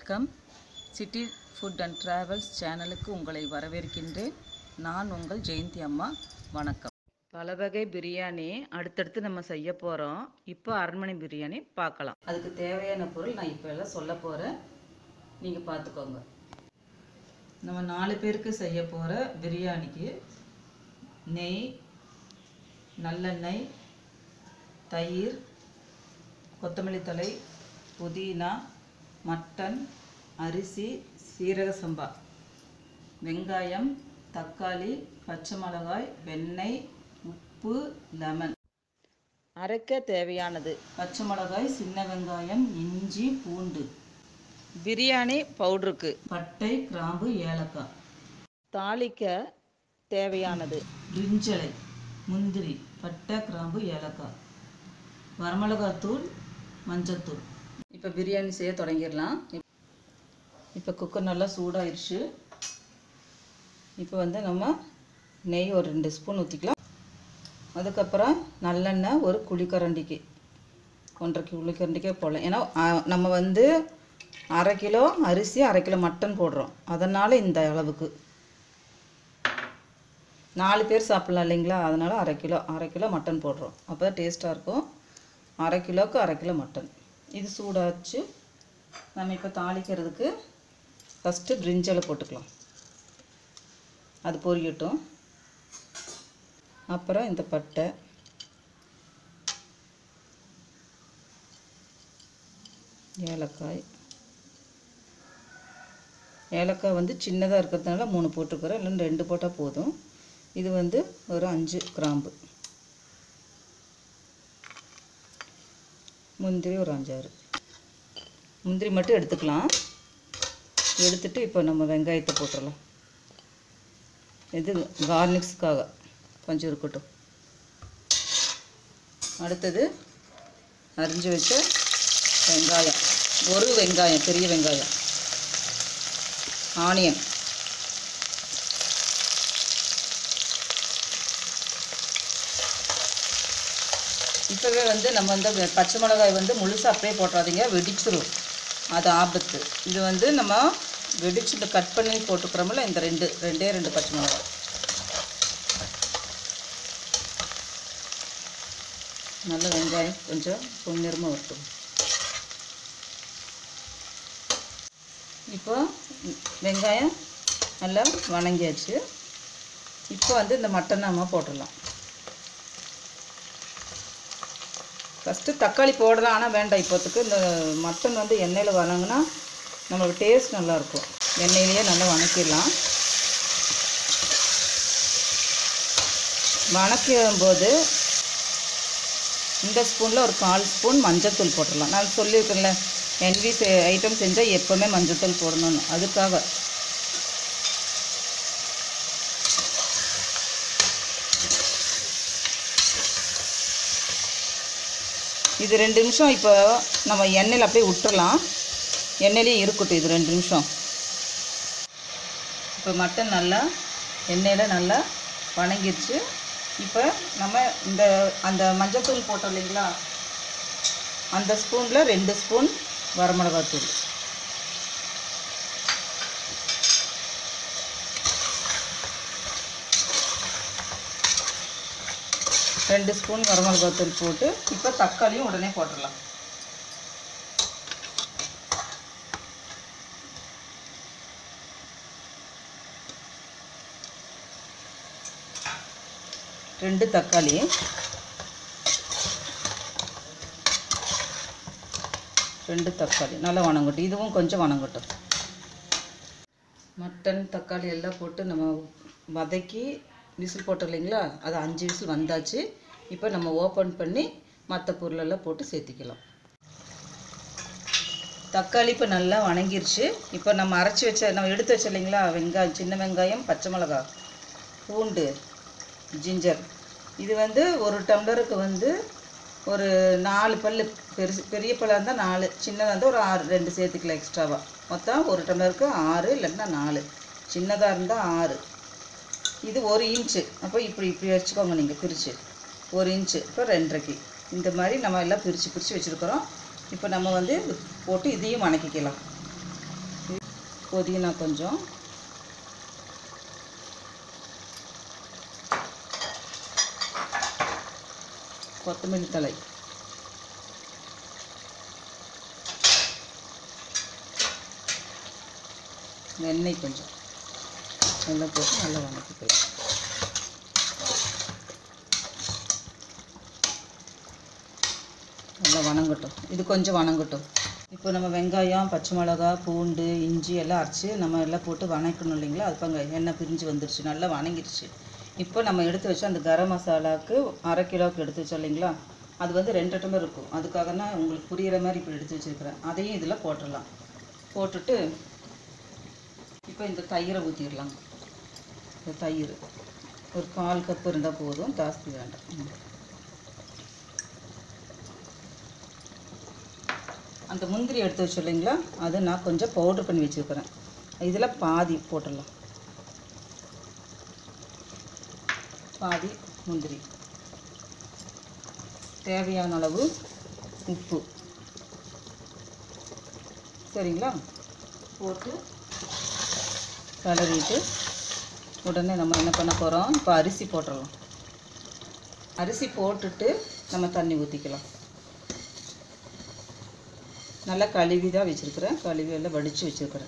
வணக்கம் city food and travels சேனலுக்கு உங்களை வரவேற்கின்றேன் நான் உங்கள் ஜெயந்தி அம்மா வணக்கம் பல வகை பிரியாணி அடுத்தடுத்து நம்ம செய்ய போகிறோம் இப்போ அரண்மனை பிரியாணி பார்க்கலாம் அதுக்கு தேவையான பொருள் நான் இப்போ எல்லாம் சொல்ல போகிறேன் நீங்கள் பார்த்துக்கோங்க நம்ம நாலு பேருக்கு செய்ய போகிற பிரியாணிக்கு நெய் நல்லெண்ணெய் தயிர் கொத்தமல்லி தழை புதினா மட்டன் அரிசி சீரக சம்பா வெங்காயம் தக்காளி பச்சை மிளகாய் வெண்ணெய் உப்பு லெமன் அரைக்க தேவையானது பச்சை மிளகாய் சின்ன வெங்காயம் இஞ்சி பூண்டு பிரியாணி பவுடருக்கு பட்டை கிராம்பு ஏலக்காய் தாளிக்க தேவையானது பிரிஞ்சலை முந்திரி பட்டை கிராம்பு ஏலக்காய் வரமிளகாத்தூள் மஞ்சத்தூள் இப்போ பிரியாணி செய்ய தொடங்கிடலாம் இப்போ குக்கர் நல்லா சூடாயிருச்சு இப்போ வந்து நம்ம நெய் ஒரு ரெண்டு ஸ்பூன் ஊற்றிக்கலாம் அதுக்கப்புறம் நல்லெண்ணெய் ஒரு குழிக்கரண்டிக்கு ஒன்றரை குழிக்கரண்டிக்கே போடலாம் ஏன்னா ஆ, நம்ம வந்து அரை கிலோ அரிசி அரை கிலோ மட்டன் போடுறோம் அதனால் இந்த அளவுக்கு நாலு பேர் சாப்பிட்லாம் இல்லைங்களா அதனால் அரை கிலோ அரை கிலோ மட்டன் போடுறோம் அப்போ தான் டேஸ்ட்டாக இருக்கும் அரை கிலோவுக்கு அரை கிலோ மட்டன் இது சூடாச்சு நம்ம இப்போ தாளிக்கிறதுக்கு ஃபஸ்ட்டு பிரிஞ்சலை போட்டுக்கலாம் அது பொரியட்டும் அப்புறம் இந்த பட்டை ஏலக்காய் ஏலக்காய் வந்து சின்னதாக இருக்கிறதுனால மூணு போட்டுக்கிறேன் இல்லைன்னா ரெண்டு போட்டால் போதும் இது வந்து ஒரு அஞ்சு கிராம்பு முந்திரி ஒரு அஞ்சாறு முந்திரி மட்டும் எடுத்துக்கலாம் எடுத்துட்டு இப்போ நம்ம வெங்காயத்தை போட்டுடலாம் இது கார்னிக்ஸ்க்காக கொஞ்சம் இருக்கட்டும் அடுத்தது அரிஞ்சு வச்ச வெங்காயம் ஒரு வெங்காயம் பெரிய வெங்காயம் ஆனியன் இப்போவே வந்து நம்ம வந்து வெ- பச்சை மிளகாய் வந்து முழுசாக அப்படியே போட்டுறாதீங்க வெடிச்சிரும் அது ஆபத்து இது வந்து நம்ம வெடிச்சுட்டு கட் பண்ணி போட்டுக்கிறோம்ல இந்த ரெண்டு ரெண்டே ரெண்டு பச்சை மிளகாய் நல்ல வெங்காயம் கொஞ்சம் பொன்னிறமாக வரட்டும் இப்போ வெங்காயம் நல்லா வணங்கியாச்சு இப்போ வந்து இந்த மட்டன் நம்ம போட்டுடலாம் ஃபஸ்ட்டு தக்காளி போடலாம் ஆனால் வேண்டாம் இப்போத்துக்கு இந்த மட்டன் வந்து எண்ணெயில் வணங்கினா நம்மளுக்கு டேஸ்ட் நல்லாயிருக்கும் எண்ணெயிலேயே நல்லா வணக்கிடலாம் வணக்கும் போது இந்த ஸ்பூனில் ஒரு கால் ஸ்பூன் மஞ்சத்தூள் போட்டுடலாம் நான் சொல்லியிருக்கேன்ல என்வி ஐட்டம் செஞ்சால் எப்போவுமே மஞ்சத்தூள் போடணும்னு அதுக்காக இது ரெண்டு நிமிஷம் இப்போ நம்ம எண்ணெயில் அப்படியே விட்டுறலாம் எண்ணெயிலே இருக்கட்டும் இது ரெண்டு நிமிஷம் இப்போ மட்டன் நல்லா எண்ணெயில் நல்லா வணங்கிருச்சு இப்போ நம்ம இந்த அந்த மஞ்சத்தூள் போட்டோம் இல்லைங்களா அந்த ஸ்பூனில் ரெண்டு ஸ்பூன் வரமிளகாத்தூள் ரெண்டு ஸ்பூன் வரமிளகாத்தூள் போட்டு இப்போ தக்காளியும் உடனே போட்டுடலாம் ரெண்டு தக்காளி ரெண்டு தக்காளி நல்லா வணங்கட்டும் இதுவும் கொஞ்சம் வணங்கட்டும் மட்டன் தக்காளி எல்லாம் போட்டு நம்ம வதக்கி விசில் போட்டோம் இல்லைங்களா அது அஞ்சு விசில் வந்தாச்சு இப்போ நம்ம ஓப்பன் பண்ணி மற்ற பொருளெல்லாம் போட்டு சேர்த்திக்கலாம் தக்காளி இப்போ நல்லா வணங்கிருச்சு இப்போ நம்ம அரைச்சி வச்ச நம்ம எடுத்து வச்ச இல்லைங்களா வெங்காயம் சின்ன வெங்காயம் பச்சை மிளகாய் பூண்டு ஜிஞ்சர் இது வந்து ஒரு டம்ளருக்கு வந்து ஒரு நாலு பல் பெருசு பெரிய பல்லாக இருந்தால் நாலு சின்னதாக இருந்தால் ஒரு ஆறு ரெண்டு சேர்த்துக்கலாம் எக்ஸ்ட்ராவாக மொத்தம் ஒரு டம்ளருக்கு ஆறு இல்லைன்னா நாலு சின்னதாக இருந்தால் ஆறு இது ஒரு இன்ச்சு அப்போ இப்படி இப்படி வச்சுக்கோங்க நீங்கள் பிரித்து ஒரு இன்ச்சு இப்போ ரெண்டரைக்கு இந்த மாதிரி நம்ம எல்லாம் பிரித்து பிரித்து வச்சுருக்குறோம் இப்போ நம்ம வந்து இது போட்டு இதையும் வணக்கிக்கலாம் புதினா கொஞ்சம் கொத்தமல்லி தழை எண்ணெய் கொஞ்சம் எல்லாம் போட்டு நல்லா வணக்கிக்கலாம் நல்லா வணங்கட்டும் இது கொஞ்சம் வணங்கட்டும் இப்போ நம்ம வெங்காயம் பச்சை மிளகா பூண்டு இஞ்சி எல்லாம் அரைச்சி நம்ம எல்லாம் போட்டு வணக்கணும் இல்லைங்களா அது பாங்க எண்ணெய் பிரிஞ்சு வந்துருச்சு நல்லா வணங்கிருச்சு இப்போ நம்ம எடுத்து வச்ச அந்த கரம் மசாலாவுக்கு அரை கிலோவுக்கு எடுத்து வச்சோம் இல்லைங்களா அது வந்து ரெண்டு டம்ளர் இருக்கும் அதுக்காக தான் உங்களுக்கு புரியிற மாதிரி இப்போ எடுத்து வச்சுருக்கிறேன் அதையும் இதில் போட்டுடலாம் போட்டுட்டு இப்போ இந்த தயிரை ஊற்றிடலாம் இந்த தயிர் ஒரு கால் கப் இருந்தால் போதும் ஜாஸ்தி வேண்டாம் ம். அந்த முந்திரி எடுத்து வச்சு இல்லைங்களா அதை நான் கொஞ்சம் பவுடர் பண்ணி வச்சுருக்கிறேன் இதில் பாதி போட்டுடலாம் பாதி முந்திரி தேவையான அளவு உப்பு சரிங்களா போட்டு கிளறிட்டு உடனே நம்ம என்ன பண்ண போகிறோம் இப்போ அரிசி போட்டுடலாம் அரிசி போட்டுட்டு நம்ம தண்ணி ஊற்றிக்கலாம் நல்லா கழுவி தான் வச்சுருக்கிறேன் கழுவி எல்லாம் வடித்து வச்சுருக்கிறேன்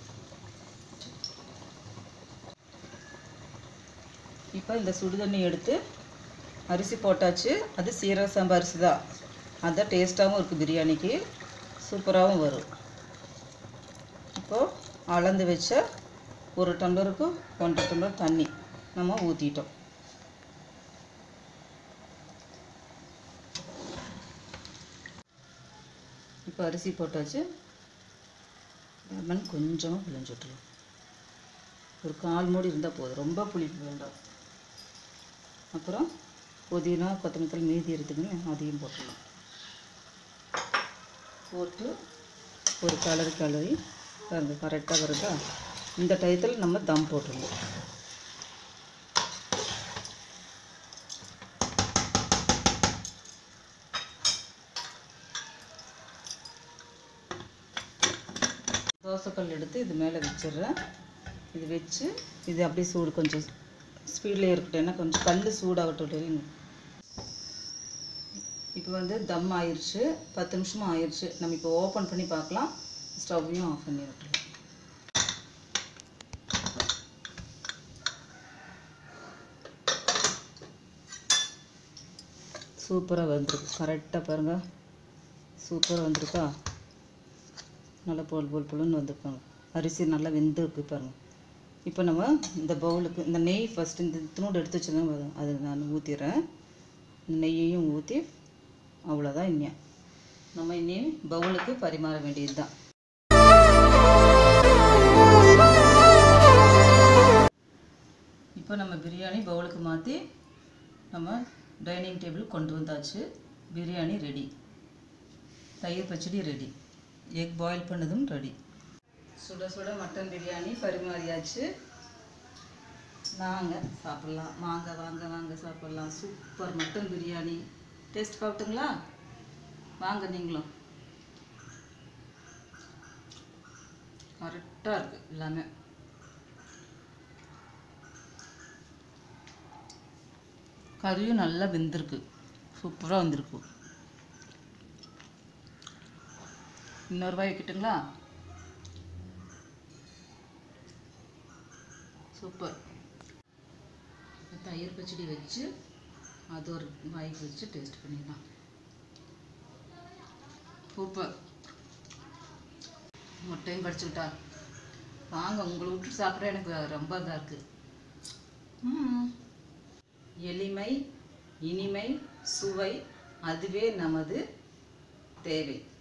இப்போ இந்த சுடுதண்ணி எடுத்து அரிசி போட்டாச்சு அது சீரக சம்பா அரிசி தான் அதான் டேஸ்ட்டாகவும் இருக்குது பிரியாணிக்கு சூப்பராகவும் வரும் இப்போது அளந்து வச்ச ஒரு டம்ளருக்கு ஒன்றரை டம்ளர் தண்ணி நம்ம ஊற்றிட்டோம் இப்போ அரிசி போட்டாச்சு லெமன் கொஞ்சமாக பிழிஞ்சு விட்டுருலாம் ஒரு கால் மூடி இருந்தால் போதும் ரொம்ப புளிப்பு வேண்டாம் அப்புறம் புதினா கொத்தமல்லி மீதி இருக்குதுன்னு அதையும் போட்டுடலாம் போட்டு ஒரு கலர் கலரி பாருங்க கரெக்டாக வருதா இந்த டயத்தில் நம்ம தம் போட்டுடணும் தோசைக்கல் எடுத்து இது மேலே வச்சிடுறேன் இது வச்சு இது அப்படியே சூடு கொஞ்சம் ஸ்பீட்லேயே இருக்கட்டும் ஏன்னா கொஞ்சம் கல் சூடாகட்டும் இல்லைங்க இப்போ வந்து தம் ஆயிடுச்சு பத்து நிமிஷமும் ஆயிடுச்சு நம்ம இப்போ ஓப்பன் பண்ணி பார்க்கலாம் ஸ்டவ்வையும் ஆஃப் பண்ணி விட்டுருலாம் சூப்பராக வந்திருக்கு கரெக்டாக பாருங்கள் சூப்பராக வந்திருக்கா நல்லா போல் போல் போல்னு வந்திருக்காங்க அரிசி நல்லா வெந்திருக்கு பாருங்கள் இப்போ நம்ம இந்த பவுலுக்கு இந்த நெய் ஃபஸ்ட்டு இந்த இத்தினோடு எடுத்து வச்சுருந்தேன் அது நான் ஊற்றிடுறேன் இந்த நெய்யையும் ஊற்றி அவ்வளோதான் இன்னும் நம்ம இனி பவுலுக்கு பரிமாற வேண்டியது தான் இப்போ நம்ம பிரியாணி பவுலுக்கு மாற்றி நம்ம டைனிங் டேபிள் கொண்டு வந்தாச்சு பிரியாணி ரெடி தயிர் பச்சடி ரெடி எக் பாயில் பண்ணதும் ரெடி சுட சுட மட்டன் பிரியாணி பரிமாறியாச்சு வாங்க சாப்பிட்லாம் வாங்க வாங்க வாங்க சாப்பிட்லாம் சூப்பர் மட்டன் பிரியாணி டேஸ்ட் பார்த்துங்களா வாங்க நீங்களும் கரெக்டாக இருக்குது எல்லாமே கறியும் நல்லா வெந்திருக்கு சூப்பராக வந்திருக்கு இன்னொரு வாய் வைக்கட்டுங்களா சூப்பர் தயிர் பச்சடி வச்சு அது ஒரு வாய்க்கு வச்சு டேஸ்ட் பண்ணிடலாம் சூப்பர் முட்டையும் கடிச்சுக்கிட்டா வாங்க உங்களை விட்டு சாப்பிட எனக்கு ரொம்ப இதாக இருக்குது ம் எளிமை இனிமை சுவை அதுவே நமது தேவை